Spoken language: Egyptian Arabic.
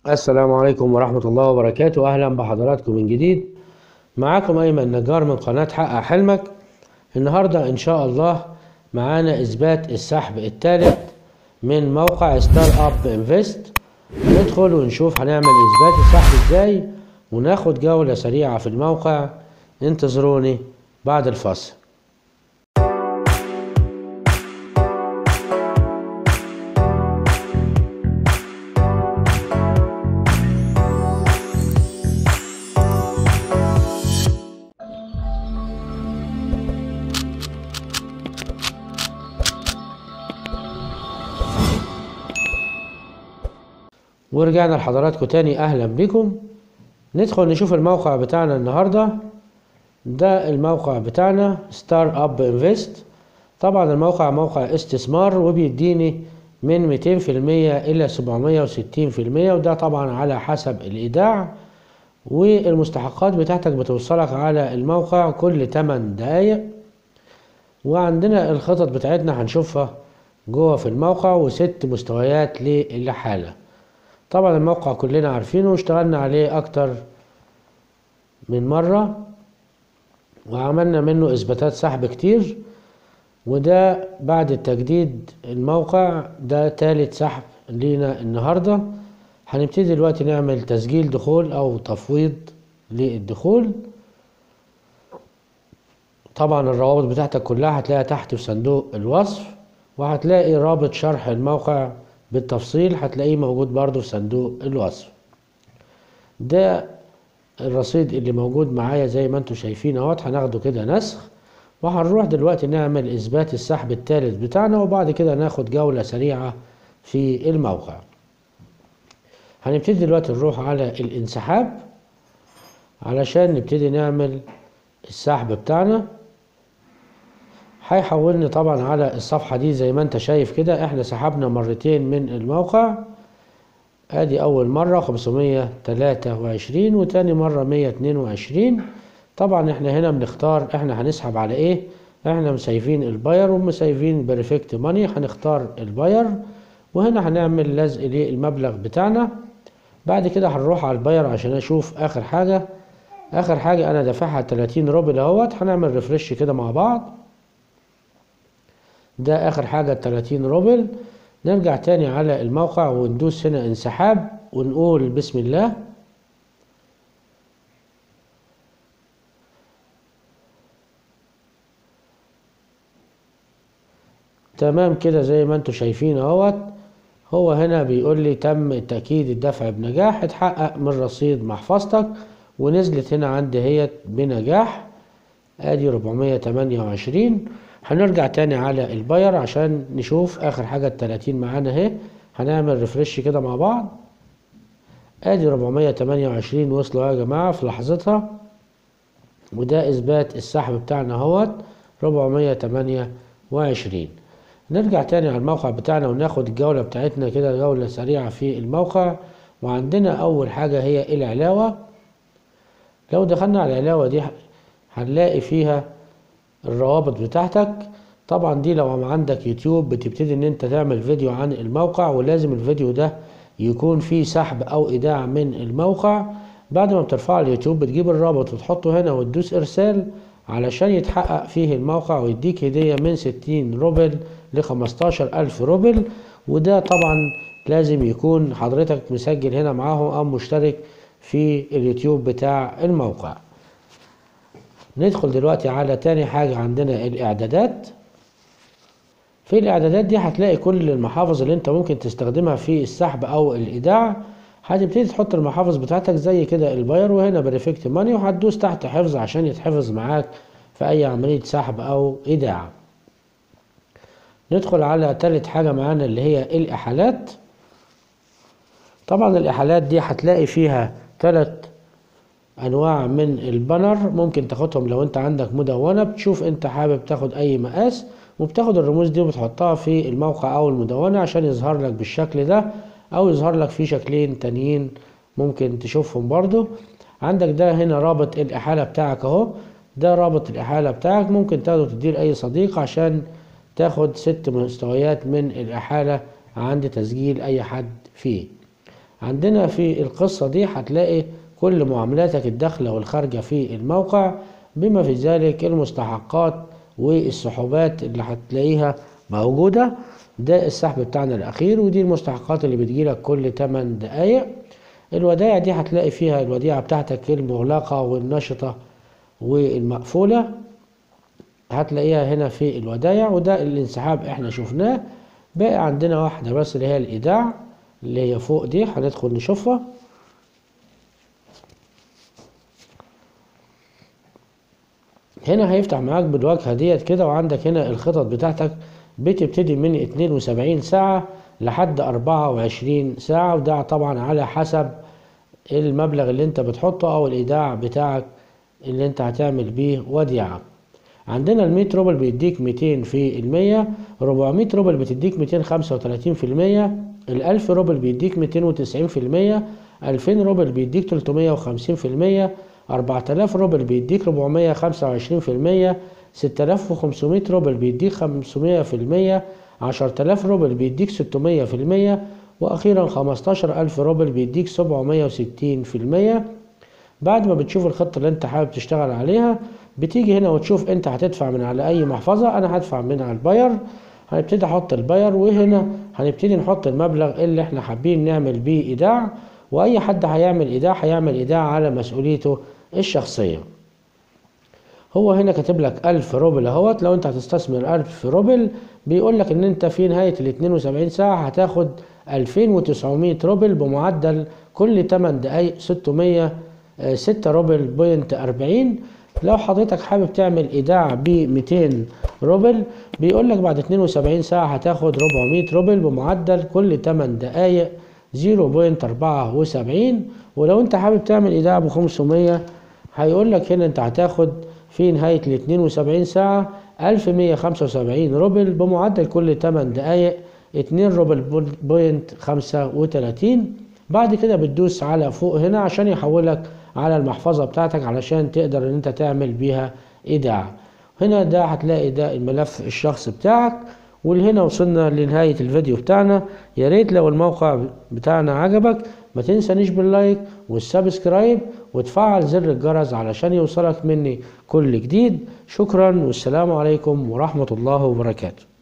السلام عليكم ورحمة الله وبركاته أهلا بحضراتكم من جديد معاكم أيمن نجار من قناة حقق حلمك النهاردة إن شاء الله معانا إثبات السحب الثالث من موقع ستار أب انفست ندخل ونشوف هنعمل إثبات السحب إزاي وناخد جولة سريعة في الموقع انتظروني بعد الفاصل ورجعنا لحضراتكم تاني اهلا بكم ندخل نشوف الموقع بتاعنا النهارده ده الموقع بتاعنا ستار اب انفست طبعا الموقع موقع استثمار وبيديني من 200% الى 760% وده طبعا على حسب الايداع والمستحقات بتاعتك بتوصلك على الموقع كل 8 دقايق وعندنا الخطط بتاعتنا هنشوفها جوه في الموقع وست مستويات للحاله طبعا الموقع كلنا عارفينه واشتغلنا عليه اكتر من مرة وعملنا منه اثباتات سحب كتير وده بعد التجديد الموقع ده تالت سحب لينا النهاردة هنبتدي دلوقتي نعمل تسجيل دخول او تفويض للدخول طبعا الروابط بتاعتك كلها هتلاقيها تحت في صندوق الوصف وهتلاقي رابط شرح الموقع بالتفصيل هتلاقيه موجود برضو في صندوق الوصف ده الرصيد اللي موجود معايا زي ما انتم شايفين اهوت هناخده كده نسخ وهنروح دلوقتي نعمل اثبات السحب الثالث بتاعنا وبعد كده ناخد جولة سريعة في الموقع هنبتدي دلوقتي نروح على الانسحاب علشان نبتدي نعمل السحب بتاعنا هيحولني طبعا على الصفحة دي زي ما انت شايف كده احنا سحبنا مرتين من الموقع ادي اول مرة خمسمية تلاتة وعشرين وتاني مرة مية اتنين وعشرين طبعا احنا هنا بنختار احنا هنسحب على ايه احنا مسيفين الباير ومسيفين بريفكت ماني هنختار الباير وهنا هنعمل لزق للمبلغ بتاعنا بعد كده هنروح على الباير عشان اشوف اخر حاجة اخر حاجة انا دافعها تلاتين روبل اهوت هنعمل ريفرش كده مع بعض ده اخر حاجة التلاتين روبل نرجع تاني على الموقع وندوس هنا انسحاب ونقول بسم الله تمام كده زي ما انتم شايفين اهوت هو هنا بيقول لي تم تأكيد الدفع بنجاح اتحقق من رصيد محفظتك ونزلت هنا عندي هي بنجاح ادي 428 هنرجع تاني على الباير عشان نشوف اخر حاجة التلاتين معانا اهي هنعمل ريفرش كده مع بعض ادي 428 وصلوا يا جماعة في لحظتها وده اثبات السحب بتاعنا اهوت 428 نرجع تاني على الموقع بتاعنا وناخد الجولة بتاعتنا كده جولة سريعة في الموقع وعندنا اول حاجة هي العلاوة لو دخلنا على العلاوة دي هنلاقي فيها الروابط بتاعتك طبعا دي لو عندك يوتيوب بتبتدي ان انت تعمل فيديو عن الموقع ولازم الفيديو ده يكون فيه سحب او ايداع من الموقع بعد ما بترفعه على اليوتيوب بتجيب الرابط وتحطه هنا وتدوس ارسال علشان يتحقق فيه الموقع ويديك هدية من ستين روبل لخمستاشر الف روبل وده طبعا لازم يكون حضرتك مسجل هنا معاهم او مشترك في اليوتيوب بتاع الموقع ندخل دلوقتي على تاني حاجة عندنا الإعدادات في الإعدادات دي هتلاقي كل المحافظ اللي أنت ممكن تستخدمها في السحب أو الإيداع هتبتدي تحط المحافظ بتاعتك زي كده الباير وهنا بريفكت ماني وهتدوس تحت حفظ عشان يتحفظ معاك في أي عملية سحب أو إيداع ندخل على تالت حاجة معانا اللي هي الإحالات طبعا الإحالات دي هتلاقي فيها تلات انواع من البانر ممكن تاخدهم لو انت عندك مدونة بتشوف انت حابب تاخد اي مقاس وبتاخد الرموز دي وبتحطها في الموقع او المدونة عشان يظهر لك بالشكل ده او يظهر لك في شكلين تانيين ممكن تشوفهم برضو عندك ده هنا رابط الاحالة بتاعك اهو ده رابط الاحالة بتاعك ممكن تاخده تديه لاي صديق عشان تاخد ست مستويات من الاحالة عند تسجيل اي حد فيه عندنا في القصة دي هتلاقي كل معاملاتك الداخلة والخارجة في الموقع بما في ذلك المستحقات والسحوبات اللي هتلاقيها موجودة ده السحب بتاعنا الأخير ودي المستحقات اللي بتجيلك كل 8 دقايق الودائع دي هتلاقي فيها الوديعة بتاعتك المغلقة والنشطة والمقفولة هتلاقيها هنا في الودائع وده الانسحاب احنا شفناه باقي عندنا واحدة بس اللي هي الإيداع اللي هي فوق دي هندخل نشوفها هنا هيفتح معاك بالواجهة ديت كده وعندك هنا الخطط بتاعتك بتبتدي من 72 ساعة لحد 24 ساعة وده طبعا على حسب المبلغ اللي انت بتحطه او الايداع بتاعك اللي انت هتعمل بيه وديعة عندنا ال 100 روبل بيديك 200 في المية 400 روبل بتديك 235 في المية ال 1000 روبل بيديك 290 في المية 2000 روبل بيديك 350 في المية 4000 روبل بيديك 425 في المية 6500 روبل بيديك 500 في المية 10000 روبل بيديك 600 في المية وأخيرا 15000 روبل بيديك 760 في المية بعد ما بتشوف الخطة اللي انت حابب تشتغل عليها بتيجي هنا وتشوف انت هتدفع من على اي محفظة انا هدفع من على الباير هنبتدي احط الباير وهنا هنبتدي نحط المبلغ اللي احنا حابين نعمل بيه ايداع واي حد هيعمل ايداع هيعمل ايداع على مسؤوليته الشخصية هو هنا كاتب لك 1000 روبل اهوت لو انت هتستثمر 1000 روبل بيقول لك ان انت في نهاية ال 72 ساعة هتاخد 2900 روبل بمعدل كل 8 دقايق 600 6 روبل بوينت 40 لو حضرتك حابب تعمل ايداع ب 200 روبل بيقول لك بعد 72 ساعة هتاخد 400 روبل بمعدل كل 8 دقايق 0.74 ولو انت حابب تعمل ايداع ب 500 هيقول لك هنا انت هتاخد في نهاية ال 72 ساعة 1175 روبل بمعدل كل 8 دقايق 2 روبل بوينت 35 بعد كده بتدوس على فوق هنا عشان يحولك على المحفظة بتاعتك علشان تقدر ان انت تعمل بيها ايداع هنا ده هتلاقي ده الملف الشخصي بتاعك ولهنا وصلنا لنهاية الفيديو بتاعنا يا ريت لو الموقع بتاعنا عجبك ما تنسانيش باللايك والسبسكرايب وتفعل زر الجرس علشان يوصلك مني كل جديد شكرا والسلام عليكم ورحمة الله وبركاته